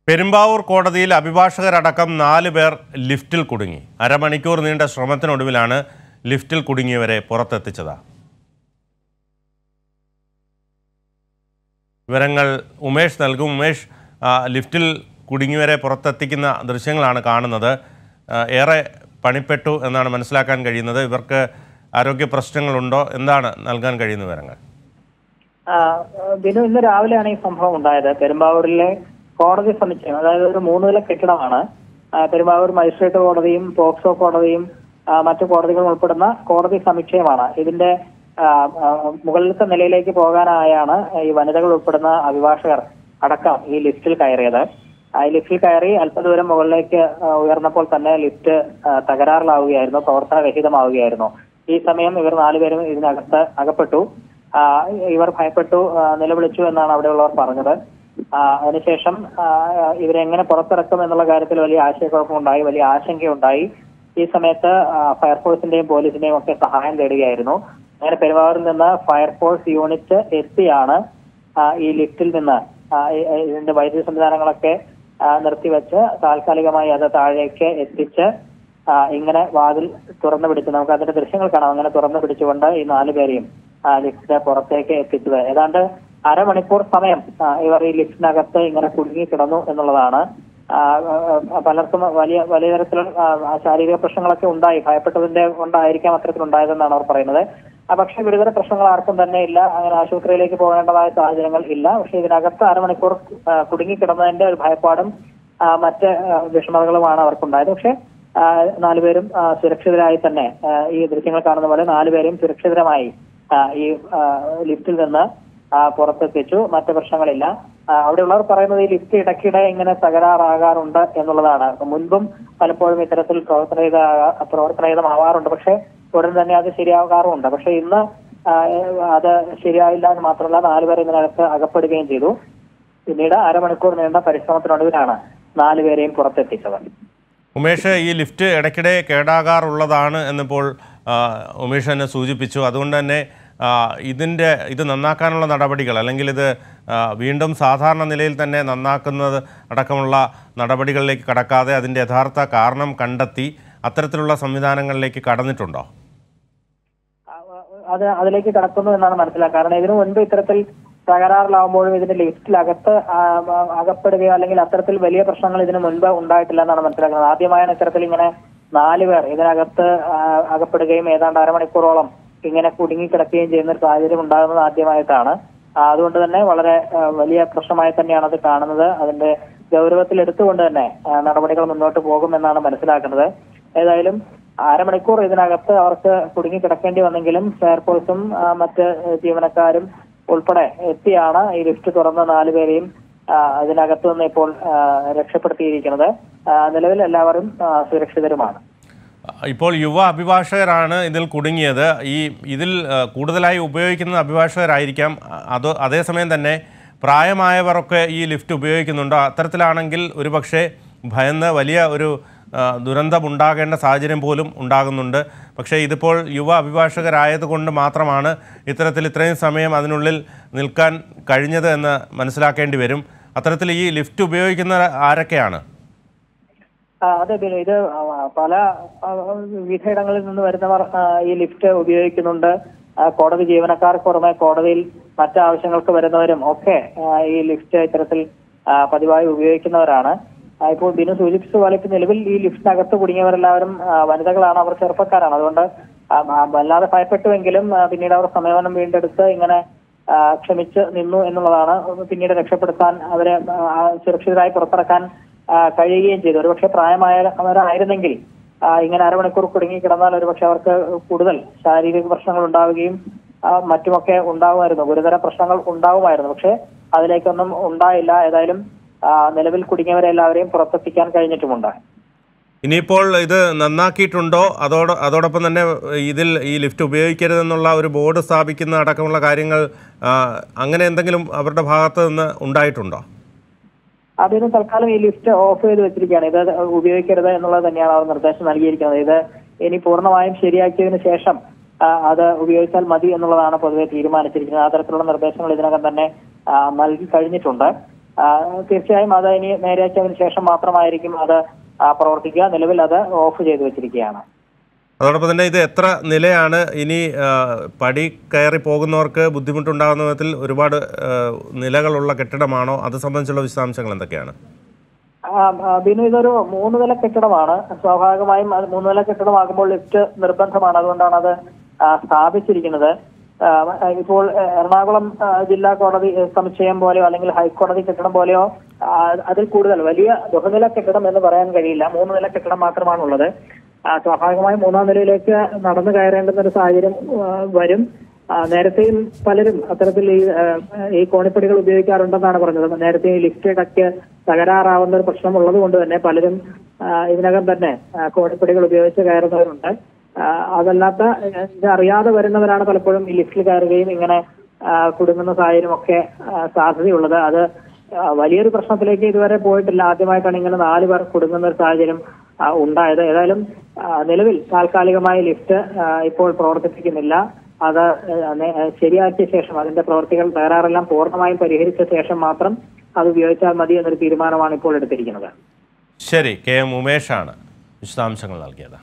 പെരുമ്പാവൂർ കോടതിയിൽ അഭിഭാഷകരടക്കം നാല് പേർ ലിഫ്റ്റിൽ കുടുങ്ങി അരമണിക്കൂർ നീണ്ട ശ്രമത്തിനൊടുവിലാണ് ലിഫ്റ്റിൽ കുടുങ്ങിയവരെ പുറത്തെത്തിച്ചത് വിവരങ്ങൾ ഉമേഷ് നൽകും ഉമേഷ് ആ, ലിഫ്റ്റിൽ കുടുങ്ങിയവരെ പുറത്തെത്തിക്കുന്ന ദൃശ്യങ്ങളാണ് കാണുന്നത് ആ, ഏറെ പണിപ്പെട്ടു എന്നാണ് മനസ്സിലാക്കാൻ കഴിയുന്നത് ഇവർക്ക് ആരോഗ്യ പ്രശ്നങ്ങളുണ്ടോ എന്താണ് നൽകാൻ കഴിയുന്ന വിവരങ്ങൾ ആ, ബിനു ഇന്ന് രാവിലെയാണ് ഈ സംഭവം ഉണ്ടായത് പെരുമ്പാവൂരിലെ കോടതി സമുച്ചയം അതായത് ഒരു മൂന്ന് നില കെട്ടിടമാണ് ആ, പെരുമ്പാവൂർ മജിസ്ട്രേറ്റ് കോടതിയും പോക്സോ കോടതിയും ആ, മറ്റു കോടതികളും ഉൾപ്പെടുന്ന കോടതി സമുച്ചയമാണ് ഇതിന്റെ ആ, ആ, മുകളിലത്തെ നിലയിലേക്ക് പോകാനായാണ് ഈ വനിതകൾ ഉൾപ്പെടുന്ന അഭിഭാഷകർ അടക്കം ഈ ലിഫ്റ്റിൽ കയറിയത് ആ ഈ ലിഫ്റ്റിൽ കയറി അല്പദൂരം മുകളിലേക്ക് ആ, ഉയർന്നപ്പോൾ തന്നെ ലിഫ്റ്റ് ആ, തകരാറിലാവുകയായിരുന്നു പ്രവർത്തനരഹിതമാവുകയായിരുന്നു ഈ സമയം ഇവർ നാലുപേരും ഇതിനകത്ത് അകപ്പെട്ടു ആ, ഇവർ ഭയപ്പെട്ടു ആ, നിലവിളിച്ചു എന്നാണ് അവിടെയുള്ളവർ പറഞ്ഞത് ആ, അതിനുശേഷം ആ, ഇവരെ എങ്ങനെ പുറത്തിറക്കും എന്നുള്ള കാര്യത്തിൽ വലിയ ആശയക്കുഴപ്പമുണ്ടായി വലിയ ആശങ്കയുണ്ടായി ഈ സമയത്ത് ആ, ഫയർഫോഴ്സിന്റെയും പോലീസിന്റെയും ഒക്കെ സഹായം തേടുകയായിരുന്നു അങ്ങനെ പെരുമാറിൽ നിന്ന് ഫയർഫോഴ്സ് യൂണിറ്റ് എത്തിയാണ് ആ, ഈ ലിഫ്റ്റിൽ നിന്ന് ആ, ഈ- ഈ ഇതിന്റെ വൈദ്യുതി സംവിധാനങ്ങളൊക്കെ ആ, നിർത്തിവെച്ച് താൽക്കാലികമായി അത് താഴേക്ക് എത്തിച്ച് ആ, ഇങ്ങനെ വാതിൽ തുറന്നു പിടിച്ച് നമുക്ക് അതിന്റെ ദൃശ്യങ്ങൾ കാണാം അങ്ങനെ തുറന്നു പിടിച്ചുകൊണ്ട് ഈ നാല് പേരെയും ആ, ലിഫ്റ്റിന്റെ പുറത്തേക്ക് എത്തിച്ചത് ഏതാണ്ട് അരമണിക്കൂർ സമയം ആ, ഇവർ ഈ ലിഫ്റ്റിനകത്ത് ഇങ്ങനെ കുടുങ്ങി കിടന്നു എന്നുള്ളതാണ് ആ, ആ, പലർക്കും വലിയ വലിയ തരത്തിലുള്ള ആ, ശാരീരിക പ്രശ്നങ്ങളൊക്കെ ഉണ്ടായി ഭയപ്പെട്ടതിന്റെ കൊണ്ടായിരിക്കാം അത്തരത്തിലുണ്ടായതെന്നാണ് അവർ പറയുന്നത് ആ, പക്ഷേ ഗുരുതര പ്രശ്നങ്ങൾ ആർക്കും തന്നെ ഇല്ല അങ്ങനെ ആശുപത്രിയിലേക്ക് പോകേണ്ടതായ സാഹചര്യങ്ങൾ ഇല്ല പക്ഷേ ഇതിനകത്ത് അരമണിക്കൂർ ആ, കുടുങ്ങിക്കിടന്നതിന്റെ ഒരു ഭയപ്പാടും ആ, മറ്റ് ആ, വിഷമതകളുമാണ് അവർക്കുണ്ടായത് പക്ഷേ ആ, നാലുപേരും ആ, സുരക്ഷിതരായി തന്നെ ആ, ഈ ദൃശ്യങ്ങൾ കാണുന്ന പോലെ നാലുപേരും സുരക്ഷിതരമായി ആ, ഈ ആ, ലിഫ്റ്റിൽ നിന്ന് ആ, പുറത്തെത്തിച്ചു മറ്റ് പ്രശ്നങ്ങളില്ല ആ, അവിടെയുള്ളവർ പറയുന്നത് ഈ ലിഫ്റ്റ് ഇടയ്ക്കിടെ ഇങ്ങനെ തകരാറാകാറുണ്ട് എന്നുള്ളതാണ് മുൻപും പലപ്പോഴും ഇത്തരത്തിൽ പ്രവർത്തനരഹിത പ്രവർത്തനരഹിതമാവാറുണ്ട് പക്ഷേ ഉടൻ തന്നെ അത് ശരിയാകാറുമുണ്ട് പക്ഷെ ഇന്ന് ആ, അത് ശരിയായില്ല എന്ന് മാത്രമല്ല നാലുപേരെ ഇതിനകത്ത് അകപ്പെടുകയും ചെയ്തു പിന്നീട് അരമണിക്കൂർ നീണ്ട പരിശ്രമത്തിനൊടുവിലാണ് നാലുപേരെയും പുറത്തെത്തിച്ചത് ഉമേഷ് ഈ ലിഫ്റ്റ് ഇടയ്ക്കിടെ കേടാകാറുള്ളതാണ് എന്നിപ്പോൾ ആ, ഉമേഷ് തന്നെ സൂചിപ്പിച്ചു അതുകൊണ്ട് തന്നെ ആ, ഇതിൻ്റെ ഇത് നന്നാക്കാനുള്ള നടപടികൾ അല്ലെങ്കിൽ ഇത് ആ, വീണ്ടും സാധാരണ നിലയിൽ തന്നെ നന്നാക്കുന്നത് അടക്കമുള്ള നടപടികളിലേക്ക് കടക്കാതെ അതിൻ്റെ യഥാർത്ഥ കാരണം കണ്ടെത്തി അത്തരത്തിലുള്ള സംവിധാനങ്ങളിലേക്ക് കടന്നിട്ടുണ്ടോ അത് അതിലേക്ക് കടക്കുന്നു എന്നാണ് മനസ്സിലാക്കുക കാരണം ഇതിനു മുൻപ് ഇത്തരത്തിൽ തകരാറിലാവുമ്പോഴും ഇതിന്റെ ലിഫ്റ്റിലകത്ത് ആ, ആ, അകപ്പെടുകയോ അല്ലെങ്കിൽ അത്തരത്തിൽ വലിയ പ്രശ്നങ്ങൾ ഇതിനു മുൻപ് ഉണ്ടായിട്ടില്ല എന്നാണ് മനസ്സിലാക്കുന്നത് ആദ്യമായാണ് ഇത്തരത്തിൽ ഇങ്ങനെ നാല് പേർ ഇതിനകത്ത് ആ, അകപ്പെടുകയും ഏതാണ്ട് അരമണിക്കൂറോളം ഇങ്ങനെ കുടുങ്ങിക്കിടക്കുകയും ചെയ്യുന്ന ഒരു സാഹചര്യം ഉണ്ടാകുന്നത് ആദ്യമായിട്ടാണ് ആ, അതുകൊണ്ട് തന്നെ വളരെ ആ, വലിയ പ്രശ്നമായി തന്നെയാണ് അത് കാണുന്നത് അതിന്റെ ഗൗരവത്തിൽ എടുത്തുകൊണ്ട് തന്നെ ആ, നടപടികൾ മുന്നോട്ട് പോകുമെന്നാണ് മനസ്സിലാക്കുന്നത് ഏതായാലും അരമണിക്കൂർ ഇതിനകത്ത് അവർക്ക് കുടുങ്ങി കിടക്കേണ്ടി വന്നെങ്കിലും ഫയർഫോഴ്സും ആ, മറ്റ് ജീവനക്കാരും ഉൾപ്പെടെ എത്തിയാണ് ഈ ലിഫ്റ്റ് തുറന്ന നാലുപേരെയും ആ, അതിനകത്ത് നിന്ന് ഇപ്പോൾ ആ, രക്ഷപ്പെടുത്തിയിരിക്കുന്നത് ആ, നിലവിൽ എല്ലാവരും ആ, സുരക്ഷിതരുമാണ് ഇപ്പോൾ യുവ അഭിഭാഷകരാണ് ഇതിൽ കുടുങ്ങിയത് ഈ ഇതിൽ ആ, കൂടുതലായി ഉപയോഗിക്കുന്ന അഭിഭാഷകരായിരിക്കാം അ- അത് അതേസമയം തന്നെ പ്രായമായവരൊക്കെ ഈ ലിഫ്റ്റ് ഉപയോഗിക്കുന്നുണ്ടോ അത്തരത്തിലാണെങ്കിൽ ഒരുപക്ഷെ ഭയന്ന് വലിയ ഒരു ആ, ദുരന്തമുണ്ടാകേണ്ട സാഹചര്യം പോലും ഉണ്ടാകുന്നുണ്ട് പക്ഷേ ഇതിപ്പോൾ യുവ അഭിഭാഷകരായതുകൊണ്ട് മാത്രമാണ് ഇത്തരത്തിൽ ഇത്രയും സമയം അതിനുള്ളിൽ നിൽക്കാൻ കഴിഞ്ഞത് എന്ന് മനസ്സിലാക്കേണ്ടി വരും അത്തരത്തിൽ ഈ ലിഫ്റ്റ് ഉപയോഗിക്കുന്ന ആരൊക്കെയാണ് ആ, അതെ ബിനു ഇത് ആ, പല ആ, വിവിധയിടങ്ങളിൽ നിന്ന് വരുന്നവർ ആ, ഈ ലിഫ്റ്റ് ഉപയോഗിക്കുന്നുണ്ട് ആ, കോടതി ജീവനക്കാർക്ക് പുറമെ കോടതിയിൽ മറ്റ് ആവശ്യങ്ങൾക്ക് വരുന്നവരും ഒക്കെ ആ, ഈ ലിഫ്റ്റ് ഇത്തരത്തിൽ ആ, പതിവായി ഉപയോഗിക്കുന്നവരാണ് ആ, ഇപ്പോൾ ബിനു സൂചിപ്പിച്ചതുപോലെ ഇപ്പൊ നിലവിൽ ഈ ലിഫ്റ്റിനകത്ത് കുടുങ്ങിയവരെല്ലാവരും ആ, വനിതകളാണ് അവർ ചെറുപ്പക്കാരാണ് അതുകൊണ്ട് ആ, ആ, വല്ലാതെ ഭയപ്പെട്ടുവെങ്കിലും ആ, പിന്നീട് അവർ സംയമനം വീണ്ടെടുത്ത് ഇങ്ങനെ ആ, ക്ഷമിച്ച് നിന്നു എന്നുള്ളതാണ് പിന്നീട് രക്ഷപ്പെടുത്താൻ അവരെ ആ, സുരക്ഷിതരായി പുറത്തിറക്കാൻ ആ, കഴിയുകയും ചെയ്തു ഒരുപക്ഷെ പ്രായമായവരായിരുന്നെങ്കിൽ ആ, ഇങ്ങനെ അരമണിക്കൂർ കുടുങ്ങി കിടന്നാൽ ഒരുപക്ഷെ അവർക്ക് കൂടുതൽ ശാരീരിക പ്രശ്നങ്ങൾ ഉണ്ടാവുകയും ആ, മറ്റുമൊക്കെ ഉണ്ടാവുമായിരുന്നു ഗുരുതര പ്രശ്നങ്ങൾ ഉണ്ടാവുമായിരുന്നു പക്ഷെ അതിലേക്കൊന്നും ഉണ്ടായില്ല ഏതായാലും ആ, നിലവിൽ കുടുങ്ങിയവരെ എല്ലാവരെയും പുറത്തെത്തിക്കാൻ കഴിഞ്ഞിട്ടുമുണ്ട് ഇനിയിപ്പോൾ ഇത് നന്നാക്കിയിട്ടുണ്ടോ അതോട് അതോടൊപ്പം തന്നെ ഇതിൽ ഈ ലിഫ്റ്റ് ഉപയോഗിക്കരുതെന്നുള്ള ഒരു ബോർഡ് സ്ഥാപിക്കുന്ന അടക്കമുള്ള കാര്യങ്ങൾ ആ, അങ്ങനെ എന്തെങ്കിലും അവരുടെ ഭാഗത്ത് നിന്ന് ഉണ്ടായിട്ടുണ്ടോ അതിന് തൽക്കാലം ഈ ലിഫ്റ്റ് ഓഫ് ചെയ്ത് വെച്ചിരിക്കുകയാണ് ഇത് ഉപയോഗിക്കരുത് എന്നുള്ളത് തന്നെയാണ് അവർ നിർദ്ദേശം നൽകിയിരിക്കുന്നത് ഇത് ഇനി പൂർണ്ണമായും ശരിയാക്കിയതിനു ശേഷം ആ, അത് ഉപയോഗിച്ചാൽ മതി എന്നുള്ളതാണ് പൊതുവെ തീരുമാനിച്ചിരിക്കുന്നത് ആ തരത്തിലുള്ള നിർദ്ദേശങ്ങൾ ഇതിനകം തന്നെ ആ, നൽകി കഴിഞ്ഞിട്ടുണ്ട് ആ, തീർച്ചയായും അത് ഇനി നേരെയാക്കിയതിനു ശേഷം മാത്രമായിരിക്കും അത് ആ, പ്രവർത്തിക്കുക നിലവിൽ അത് ഓഫ് ചെയ്തു വെച്ചിരിക്കുകയാണ് അതോടൊപ്പം തന്നെ ഇത് എത്ര നിലയാണ് ഇനി ആ, പടി കയറി പോകുന്നവർക്ക് ബുദ്ധിമുട്ടുണ്ടാകുന്ന വിധത്തിൽ ഒരുപാട് ആ, നിലകളുള്ള കെട്ടിടമാണോ അത് സംബന്ധിച്ചുള്ള വിശദാംശങ്ങൾ എന്തൊക്കെയാണ് ആ, ആ, ബിനു ഇതൊരു മൂന്ന് നില കെട്ടിടമാണ് സ്വാഭാവികമായും അത് മൂന്ന് നില കെട്ടിടമാകുമ്പോൾ ലിഫ്റ്റ് നിർബന്ധമാണ് അതുകൊണ്ടാണ് അത് ആ, സ്ഥാപിച്ചിരിക്കുന്നത് ആ, ഇപ്പോൾ ആ, എറണാകുളം ആ, ജില്ലാ കോടതി ആ, സമുച്ചയം പോലെയോ അല്ലെങ്കിൽ ഹൈക്കോടതി കെട്ടിടം പോലെയോ ആ, അതിൽ കൂടുതൽ വലിയ ബഹുനില കെട്ടിടം എന്ന് പറയാൻ കഴിയില്ല മൂന്ന് നില കെട്ടിടം മാത്രമാണുള്ളത് ആ, സ്വാഭാവികമായും മൂന്നാം നിലയിലേക്ക് നടന്നു കയറേണ്ടുന്ന ഒരു സാഹചര്യം ആ, വരും ആ, നേരത്തെയും പലരും അത്തരത്തിൽ ഈ ആ, ഈ കോണിപ്പടികൾ ഉപയോഗിക്കാറുണ്ടെന്നാണ് പറഞ്ഞത് നേരത്തെ ഈ ലിഫ്റ്റ് ഇടയ്ക്ക് തകരാറാവുന്ന ഒരു പ്രശ്നം ഉള്ളത് കൊണ്ട് തന്നെ പലരും ആ, ഇതിനകം തന്നെ ആ, കോണിപ്പടികൾ ഉപയോഗിച്ച് കയറുന്നവരുണ്ട് ആ, അതല്ലാത്ത ആ, ഇത് അറിയാതെ വരുന്നവരാണ് പലപ്പോഴും ഈ ലിഫ്റ്റിൽ കയറുകയും ഇങ്ങനെ ആ, കുടുങ്ങുന്ന സാഹചര്യമൊക്കെ ആ, സാധ്യതയുള്ളത് അത് ആ, വലിയൊരു പ്രശ്നത്തിലേക്ക് ഇതുവരെ പോയിട്ടില്ല ആദ്യമായിട്ടാണ് ഇങ്ങനെ നാല് പേർ കുടുങ്ങുന്ന ഒരു സാഹചര്യം ആ, ഉണ്ടായത് ഏതായാലും ആ, നിലവിൽ താൽക്കാലികമായി ലിഫ്റ്റ് ആ, ഇപ്പോൾ പ്രവർത്തിപ്പിക്കുന്നില്ല അത് ആ, നേ- ശരിയാക്കിയ ശേഷം അതിന്റെ പ്രവർത്തികൾ തകരാറെല്ലാം പൂർണ്ണമായും പരിഹരിച്ച ശേഷം മാത്രം അത് ഉപയോഗിച്ചാൽ മതി എന്നൊരു തീരുമാനമാണ് ഇപ്പോൾ എടുത്തിരിക്കുന്നത് ശരി കെ എം ഉമേഷാണ് വിശദാംശങ്ങൾ നൽകിയത്